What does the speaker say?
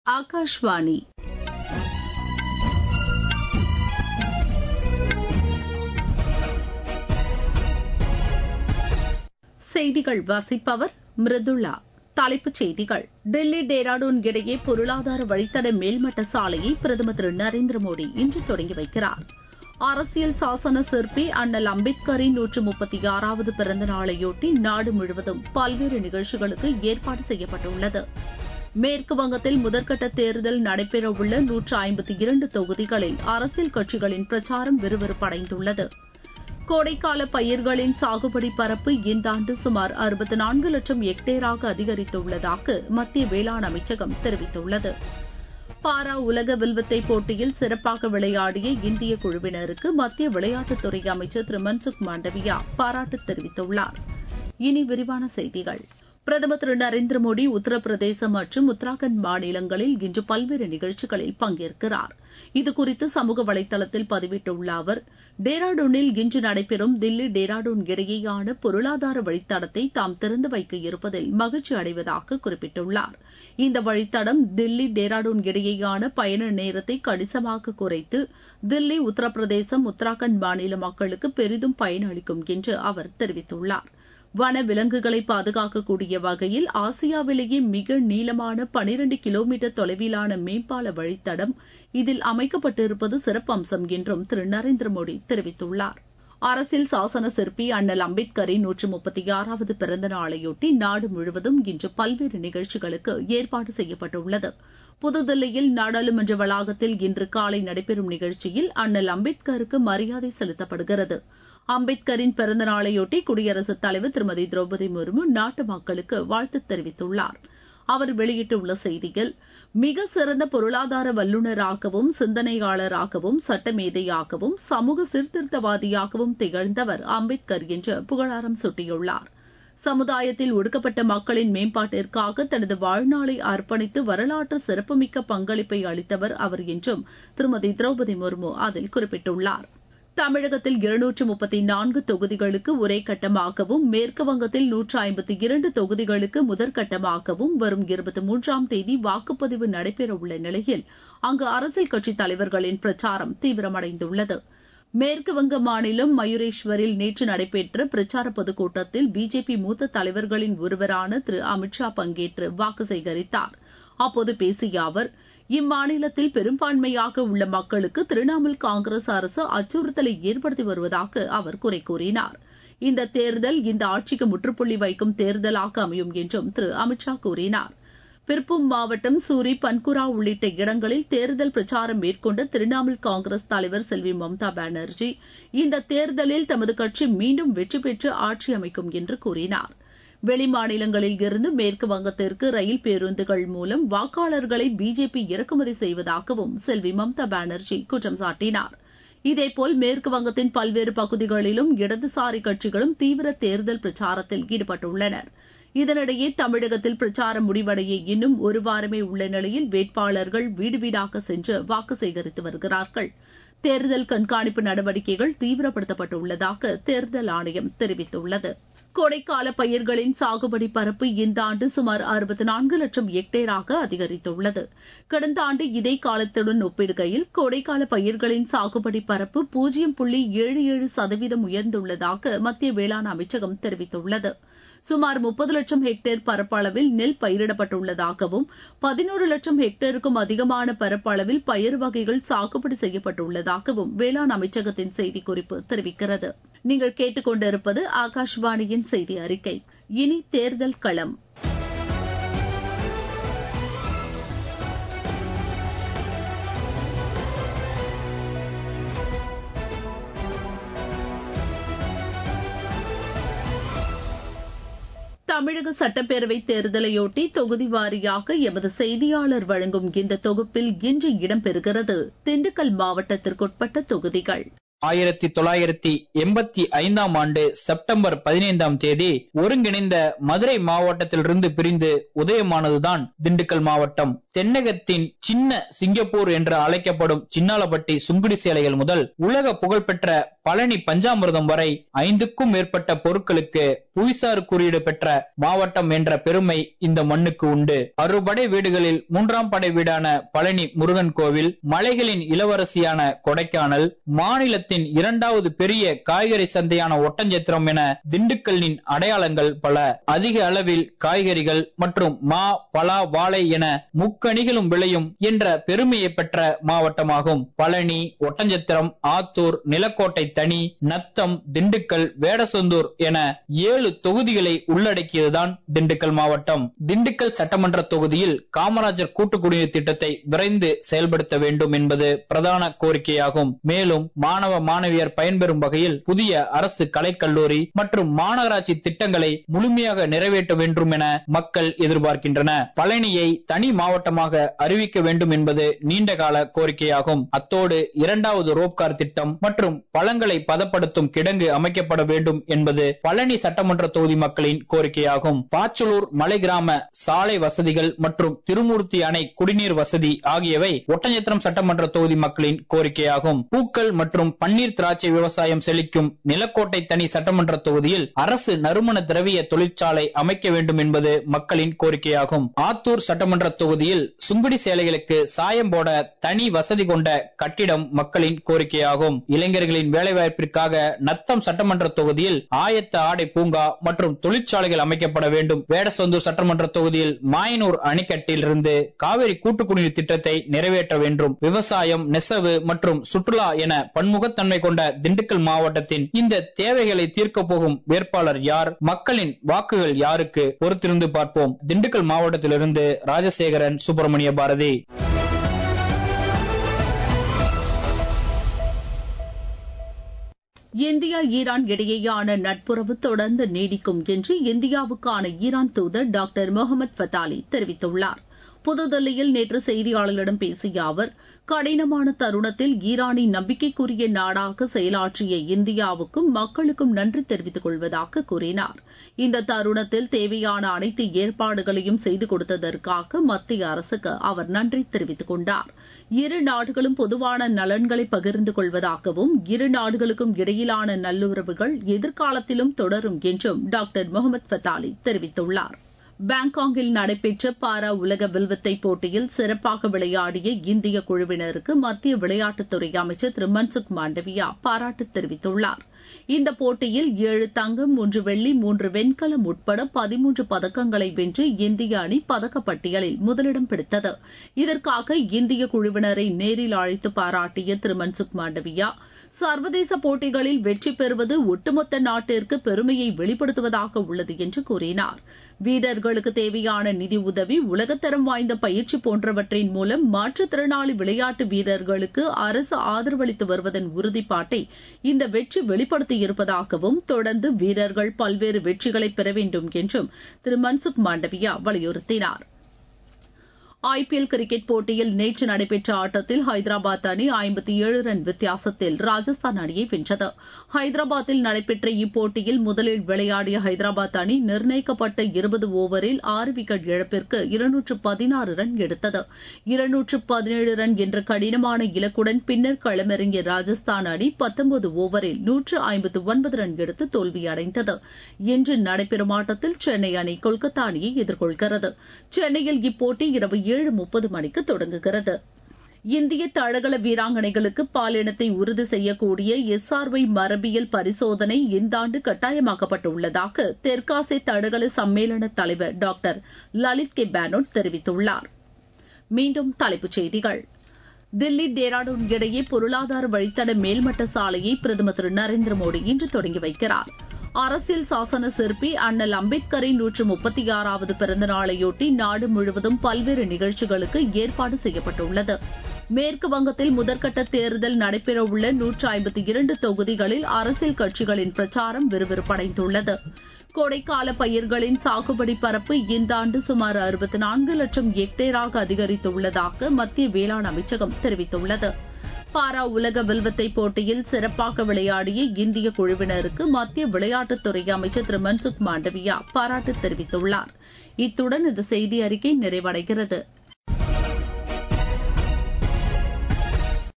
ஆகாஷ்வாணி செய்திகள் வாசிப்பவர் மிருதுளா தலைப்புச் செய்திகள் டெல்லி டேராடூன் இடையே பொருளாதார வழித்தட மேல்மட்ட சாலையை பிரதமர் திரு நரேந்திர மோடி இன்று தொடங்கி வைக்கிறார் அரசியல் சாசன சிற்பி அண்ணல் அம்பேத்கரின் நூற்று முப்பத்தி ஆறாவது பிறந்த நாளையொட்டி நாடு முழுவதும் பல்வேறு நிகழ்ச்சிகளுக்கு ஏற்பாடு செய்யப்பட்டுள்ளது மேற்கு வங்கத்தில் முதற்கட்ட தேர்தல் நடைபெறவுள்ள நூற்று ஐம்பத்தி இரண்டு தொகுதிகளில் அரசியல் கட்சிகளின் பிரச்சாரம் விறுவிறுப்படைந்துள்ளது கோடைக்கால பயிர்களின் சாகுபடி பரப்பு இந்த ஆண்டு சுமார் அறுபத்தி நான்கு லட்சம் ஹெக்டேராக அதிகரித்துள்ளதாக மத்திய வேளாண் அமைச்சகம் தெரிவித்துள்ளது பாரா உலக வில்வித்தை போட்டியில் சிறப்பாக விளையாடிய இந்திய குழுவினருக்கு மத்திய விளையாட்டுத்துறை அமைச்சர் திரு மன்சுக் மாண்டவியா பாராட்டு தெரிவித்துள்ளார் இனி விரிவான செய்திகள் பிரதமர் திரு நரேந்திர மோடி உத்தரப்பிரதேசம் மற்றும் உத்தராகண்ட் மாநிலங்களில் இன்று பல்வேறு நிகழ்ச்சிகளில் பங்கேற்கிறார் இதுகுறித்து சமூக வலைதளத்தில் பதிவிட்டுள்ள அவர் டேராடூனில் இன்று நடைபெறும் தில்லி டேராடூன் இடையேயான பொருளாதார வழித்தடத்தை தாம் திறந்து வைக்க இருப்பதில் மகிழ்ச்சி அடைவதாக குறிப்பிட்டுள்ளார் இந்த வழித்தடம் தில்லி டேராடூன் இடையேயான பயண நேரத்தை கணிசமாக குறைத்து தில்லி உத்தரப்பிரதேசம் உத்தராகண்ட் மாநில மக்களுக்கு பெரிதும் பயனளிக்கும் என்று அவர் தெரிவித்துள்ளார் வன விலங்குகளை பாதுகாக்கக்கூடிய வகையில் ஆசியாவிலேயே மிக நீளமான பனிரண்டு கிலோமீட்டர் தொலைவிலான மேம்பால வழித்தடம் இதில் அமைக்கப்பட்டிருப்பது சிறப்பம்சம் என்றும் திரு நரேந்திர மோடி தெரிவித்துள்ளார் அரசியல் சாசன சிற்பி அண்ணல் அம்பேத்கரின் நூற்று முப்பத்தி ஆறாவது பிறந்த நாளையொட்டி நாடு முழுவதும் இன்று பல்வேறு நிகழ்ச்சிகளுக்கு ஏற்பாடு செய்யப்பட்டுள்ளது புதுதில்லியில் நாடாளுமன்ற வளாகத்தில் இன்று காலை நடைபெறும் நிகழ்ச்சியில் அண்ணல் அம்பேத்கருக்கு மரியாதை செலுத்தப்படுகிறது அம்பேத்கரின் பிறந்த நாளையொட்டி குடியரசுத் தலைவர் திருமதி திரௌபதி முர்மு நாட்டு மக்களுக்கு வாழ்த்து தெரிவித்துள்ளார் அவர் வெளியிட்டுள்ள செய்தியில் மிக சிறந்த பொருளாதார வல்லுநராகவும் சிந்தனையாளராகவும் சட்டமேதையாகவும் சமூக சீர்திருத்தவாதியாகவும் திகழ்ந்தவர் அம்பேத்கர் என்று புகழாரம் சூட்டியுள்ளார் சமுதாயத்தில் ஒடுக்கப்பட்ட மக்களின் மேம்பாட்டிற்காக தனது வாழ்நாளை அர்ப்பணித்து வரலாற்று சிறப்புமிக்க பங்களிப்பை அளித்தவர் அவர் என்றும் திருமதி திரௌபதி முர்மு அதில் குறிப்பிட்டுள்ளார் தமிழகத்தில் இருநூற்று முப்பத்தி நான்கு தொகுதிகளுக்கு ஒரே கட்டமாகவும் மேற்கு வங்கத்தில் நூற்று ஐம்பத்தி இரண்டு தொகுதிகளுக்கு முதற்கட்டமாகவும் வரும் இருபத்தி மூன்றாம் தேதி வாக்குப்பதிவு நடைபெறவுள்ள நிலையில் அங்கு அரசியல் கட்சித் தலைவர்களின் பிரச்சாரம் தீவிரமடைந்துள்ளது மேற்கு வங்க மாநிலம் மயூரேஸ்வரில் நேற்று நடைபெற்ற பிரச்சார பொதுக்கூட்டத்தில் பிஜேபி மூத்த தலைவர்களின் ஒருவரான திரு அமித் ஷா பங்கேற்று வாக்கு சேகரித்தார் அப்போது பேசிய அவர் இம்மாநிலத்தில் பெரும்பான்மையாக உள்ள மக்களுக்கு திரிணாமுல் காங்கிரஸ் அரசு அச்சுறுத்தலை ஏற்படுத்தி வருவதாக அவர் குறை கூறினார் இந்த தேர்தல் இந்த ஆட்சிக்கு முற்றுப்புள்ளி வைக்கும் தேர்தலாக அமையும் என்றும் திரு அமித் ஷா கூறினார் பிற்பும் மாவட்டம் சூரி பன்குரா உள்ளிட்ட இடங்களில் தேர்தல் பிரச்சாரம் மேற்கொண்ட திரிணாமுல் காங்கிரஸ் தலைவர் செல்வி மம்தா பானர்ஜி இந்த தேர்தலில் தமது கட்சி மீண்டும் வெற்றி பெற்று ஆட்சி அமைக்கும் என்று கூறினார் வெளிமாநிலங்களில் இருந்து மேற்கு வங்கத்திற்கு ரயில் பேருந்துகள் மூலம் வாக்காளர்களை பிஜேபி இறக்குமதி செய்வதாகவும் செல்வி மம்தா பானர்ஜி குற்றம் சாட்டினார் இதேபோல் மேற்கு வங்கத்தின் பல்வேறு பகுதிகளிலும் இடதுசாரி கட்சிகளும் தீவிர தேர்தல் பிரச்சாரத்தில் ஈடுபட்டுள்ளனர் இதனிடையே தமிழகத்தில் பிரச்சாரம் முடிவடைய இன்னும் ஒரு வாரமே உள்ள நிலையில் வேட்பாளர்கள் வீடு வீடாக சென்று வாக்கு சேகரித்து வருகிறார்கள் தேர்தல் கண்காணிப்பு நடவடிக்கைகள் தீவிரப்படுத்தப்பட்டுள்ளதாக தேர்தல் ஆணையம் தெரிவித்துள்ளது கோடைக்கால பயிர்களின் சாகுபடி பரப்பு இந்த ஆண்டு சுமார் அறுபத்தி நான்கு லட்சம் ஹெக்டேராக அதிகரித்துள்ளது கடந்த ஆண்டு இதே காலத்துடன் ஒப்பிடுகையில் கோடைக்கால பயிர்களின் சாகுபடி பரப்பு பூஜ்ஜியம் புள்ளி ஏழு ஏழு சதவீதம் உயர்ந்துள்ளதாக மத்திய வேளாண் அமைச்சகம் தெரிவித்துள்ளது சுமார் முப்பது லட்சம் ஹெக்டேர் பரப்பளவில் நெல் பயிரிடப்பட்டுள்ளதாகவும் பதினோரு லட்சம் ஹெக்டேருக்கும் அதிகமான பரப்பளவில் பயிர் வகைகள் சாகுபடி செய்யப்பட்டுள்ளதாகவும் வேளாண் அமைச்சகத்தின் செய்திக்குறிப்பு தெரிவிக்கிறது நீங்கள் கேட்டுக்கொண்டிருப்பது ஆகாஷ்வாணியின் செய்தி அறிக்கை இனி தேர்தல் களம் தமிழக சட்டப்பேரவை தேர்தலையொட்டி தொகுதி வாரியாக எமது செய்தியாளர் வழங்கும் இந்த தொகுப்பில் இன்று இடம்பெறுகிறது திண்டுக்கல் மாவட்டத்திற்குட்பட்ட தொகுதிகள் ஆயிரத்தி தொள்ளாயிரத்தி எண்பத்தி ஐந்தாம் ஆண்டு செப்டம்பர் பதினைந்தாம் தேதி ஒருங்கிணைந்த மதுரை மாவட்டத்திலிருந்து பிரிந்து உதயமானதுதான் திண்டுக்கல் மாவட்டம் தென்னகத்தின் சின்ன சிங்கப்பூர் என்று அழைக்கப்படும் சின்னாலப்பட்டி சுங்குடி சேலைகள் முதல் உலக புகழ்பெற்ற பழனி பஞ்சாமிர்தம் வரை ஐந்துக்கும் மேற்பட்ட பொருட்களுக்கு புவிசார் குறியீடு பெற்ற மாவட்டம் என்ற பெருமை இந்த மண்ணுக்கு உண்டு அறுபடை வீடுகளில் மூன்றாம் படை வீடான பழனி முருகன் கோவில் மலைகளின் இளவரசியான கொடைக்கானல் மாநிலத்தின் இரண்டாவது பெரிய காய்கறி சந்தையான ஒட்டஞ்சத்திரம் என திண்டுக்கல்லின் அடையாளங்கள் பல அதிக அளவில் காய்கறிகள் மற்றும் மா பலா வாழை என முக்கணிகளும் விளையும் என்ற பெருமையை பெற்ற மாவட்டமாகும் பழனி ஒட்டஞ்சத்திரம் ஆத்தூர் நிலக்கோட்டை தனி நத்தம் திண்டுக்கல் வேடசொந்தூர் என ஏழு தொகுதிகளை உள்ளடக்கியதுதான் திண்டுக்கல் மாவட்டம் திண்டுக்கல் சட்டமன்ற தொகுதியில் காமராஜர் கூட்டு குடிநீர் திட்டத்தை விரைந்து செயல்படுத்த வேண்டும் என்பது பிரதான கோரிக்கையாகும் மேலும் மாணவ மாணவியர் பயன்பெறும் வகையில் புதிய அரசு கலைக்கல்லூரி மற்றும் மாநகராட்சி திட்டங்களை முழுமையாக நிறைவேற்ற வேண்டும் என மக்கள் எதிர்பார்க்கின்றன பழனியை தனி மாவட்டமாக அறிவிக்க வேண்டும் என்பது நீண்டகால கோரிக்கையாகும் அத்தோடு இரண்டாவது ரோப்கார் திட்டம் மற்றும் பழங்களை பதப்படுத்தும் கிடங்கு அமைக்கப்பட வேண்டும் என்பது பழனி சட்டமன்ற தொகுதி மக்களின் கோரிக்கையாகும் பாச்சலூர் மலை கிராம சாலை வசதிகள் மற்றும் திருமூர்த்தி அணை குடிநீர் வசதி ஆகியவை ஒட்டஞ்சத்திரம் சட்டமன்ற தொகுதி மக்களின் கோரிக்கையாகும் பூக்கள் மற்றும் பன்னீர் திராட்சை விவசாயம் செழிக்கும் நிலக்கோட்டை தனி சட்டமன்ற தொகுதியில் அரசு நறுமண திரவிய தொழிற்சாலை அமைக்க வேண்டும் என்பது மக்களின் கோரிக்கையாகும் ஆத்தூர் சட்டமன்ற தொகுதியில் சுங்குடி சேலைகளுக்கு சாயம் போட தனி வசதி கொண்ட கட்டிடம் மக்களின் கோரிக்கையாகும் இளைஞர்களின் வேலைவாய்ப்பிற்காக நத்தம் சட்டமன்ற தொகுதியில் ஆயத்த ஆடை பூங்கா மற்றும் தொழிற்சாலைகள் அமைக்கப்பட வேண்டும் வேடசொந்தூர் சட்டமன்ற தொகுதியில் மாயனூர் அணைக்கட்டில் இருந்து காவிரி கூட்டு குடிநீர் திட்டத்தை நிறைவேற்ற வேண்டும் விவசாயம் நெசவு மற்றும் சுற்றுலா என பன்முகத்தன்மை கொண்ட திண்டுக்கல் மாவட்டத்தின் இந்த தேவைகளை தீர்க்க போகும் வேட்பாளர் யார் மக்களின் வாக்குகள் யாருக்கு பொறுத்திருந்து பார்ப்போம் திண்டுக்கல் மாவட்டத்திலிருந்து ராஜசேகரன் சுப்பிரமணிய பாரதி இந்தியா ஈரான் இடையேயான நட்புறவு தொடர்ந்து நீடிக்கும் என்று இந்தியாவுக்கான ஈரான் தூதர் டாக்டர் முகமது ஃபத்தாலி தெரிவித்துள்ளார் புதுதில்லியில் நேற்று செய்தியாளர்களிடம் பேசிய அவர் கடினமான தருணத்தில் ஈரானின் நம்பிக்கைக்குரிய நாடாக செயலாற்றிய இந்தியாவுக்கும் மக்களுக்கும் நன்றி தெரிவித்துக் கொள்வதாக கூறினார் இந்த தருணத்தில் தேவையான அனைத்து ஏற்பாடுகளையும் செய்து கொடுத்ததற்காக மத்திய அரசுக்கு அவர் நன்றி தெரிவித்துக் கொண்டார் இரு நாடுகளும் பொதுவான நலன்களை பகிர்ந்து கொள்வதாகவும் இரு நாடுகளுக்கும் இடையிலான நல்லுறவுகள் எதிர்காலத்திலும் தொடரும் என்றும் டாக்டர் முகமது ஃபத்தாலி தெரிவித்துள்ளார் பாங்காங்கில் நடைபெற்ற பாரா உலக வில்வித்தை போட்டியில் சிறப்பாக விளையாடிய இந்திய குழுவினருக்கு மத்திய விளையாட்டுத்துறை அமைச்சர் திரு மன்சுக் மாண்டவியா பாராட்டு தெரிவித்துள்ளார் இந்த போட்டியில் ஏழு தங்கம் மூன்று வெள்ளி மூன்று வெண்கலம் உட்பட பதிமூன்று பதக்கங்களை வென்று இந்திய அணி பதக்கப்பட்டியலில் முதலிடம் பிடித்தது இதற்காக இந்திய குழுவினரை நேரில் அழைத்து பாராட்டிய திரு மன்சுக் மாண்டவியா சர்வதேச போட்டிகளில் வெற்றி பெறுவது ஒட்டுமொத்த நாட்டிற்கு பெருமையை வெளிப்படுத்துவதாக உள்ளது என்று கூறினார் வீரர்களுக்கு தேவையான நிதி உதவி உலகத்தரம் வாய்ந்த பயிற்சி போன்றவற்றின் மூலம் மாற்றுத்திறனாளி விளையாட்டு வீரர்களுக்கு அரசு ஆதரவளித்து வருவதன் உறுதிப்பாட்டை இந்த வெற்றி வெளிப்படுத்தியிருப்பதாகவும் தொடர்ந்து வீரர்கள் பல்வேறு வெற்றிகளை பெற வேண்டும் என்றும் திரு மன்சுக் மாண்டவியா வலியுறுத்தினார் ஐபிஎல் கிரிக்கெட் போட்டியில் நேற்று நடைபெற்ற ஆட்டத்தில் ஹைதராபாத் அணி ஐம்பத்தி ஏழு ரன் வித்தியாசத்தில் ராஜஸ்தான் அணியை வென்றது ஹைதராபாத்தில் நடைபெற்ற இப்போட்டியில் முதலில் விளையாடிய ஹைதராபாத் அணி நிர்ணயிக்கப்பட்ட இருபது ஓவரில் ஆறு விக்கெட் இழப்பிற்கு இருநூற்று பதினாறு ரன் எடுத்தது இருநூற்று பதினேழு ரன் என்ற கடினமான இலக்குடன் பின்னர் களமிறங்கிய ராஜஸ்தான் அணி பத்தொன்பது ஓவரில் நூற்று ஐம்பத்து ஒன்பது ரன் எடுத்து தோல்வியடைந்தது இன்று நடைபெறும் ஆட்டத்தில் சென்னை அணி கொல்கத்தா அணியை எதிர்கொள்கிறது சென்னையில் இப்போட்டி இரவு ஏழு முப்பது மணிக்கு தொடங்குகிறது இந்திய தடகள வீராங்கனைகளுக்கு பாலினத்தை உறுதி செய்யக்கூடிய எஸ்ஆர்ஒய் மரபியல் பரிசோதனை இந்த ஆண்டு கட்டாயமாக்கப்பட்டுள்ளதாக தெற்காசிய தடகள சம்மேளன தலைவர் டாக்டர் லலித் கே பேனோட் தெரிவித்துள்ளார் மீண்டும் தலைப்புச் செய்திகள் தில்லி டேராடூன் இடையே பொருளாதார வழித்தட மேல்மட்ட சாலையை பிரதமர் திரு நரேந்திர மோடி இன்று தொடங்கி வைக்கிறார் அரசியல் சாசன சிற்பி அண்ணல் அம்பேத்கரின் நூற்று முப்பத்தி ஆறாவது பிறந்த நாளையொட்டி நாடு முழுவதும் பல்வேறு நிகழ்ச்சிகளுக்கு ஏற்பாடு செய்யப்பட்டுள்ளது மேற்கு வங்கத்தில் முதற்கட்ட தேர்தல் நடைபெறவுள்ள நூற்று ஐம்பத்தி இரண்டு தொகுதிகளில் அரசியல் கட்சிகளின் பிரச்சாரம் விறுவிறுப்படைந்துள்ளது கோடைக்கால பயிர்களின் சாகுபடி பரப்பு இந்த ஆண்டு சுமார் அறுபத்தி நான்கு லட்சம் ஹெக்டேராக அதிகரித்துள்ளதாக மத்திய வேளாண் அமைச்சகம் தெரிவித்துள்ளது பாரா உலக வில்வித்தை போட்டியில் சிறப்பாக விளையாடிய இந்திய குழுவினருக்கு மத்திய விளையாட்டுத்துறை அமைச்சர் திரு மன்சுக் மாண்டவியா பாராட்டு தெரிவித்துள்ளார் இத்துடன் இந்த செய்தி அறிக்கை நிறைவடைகிறது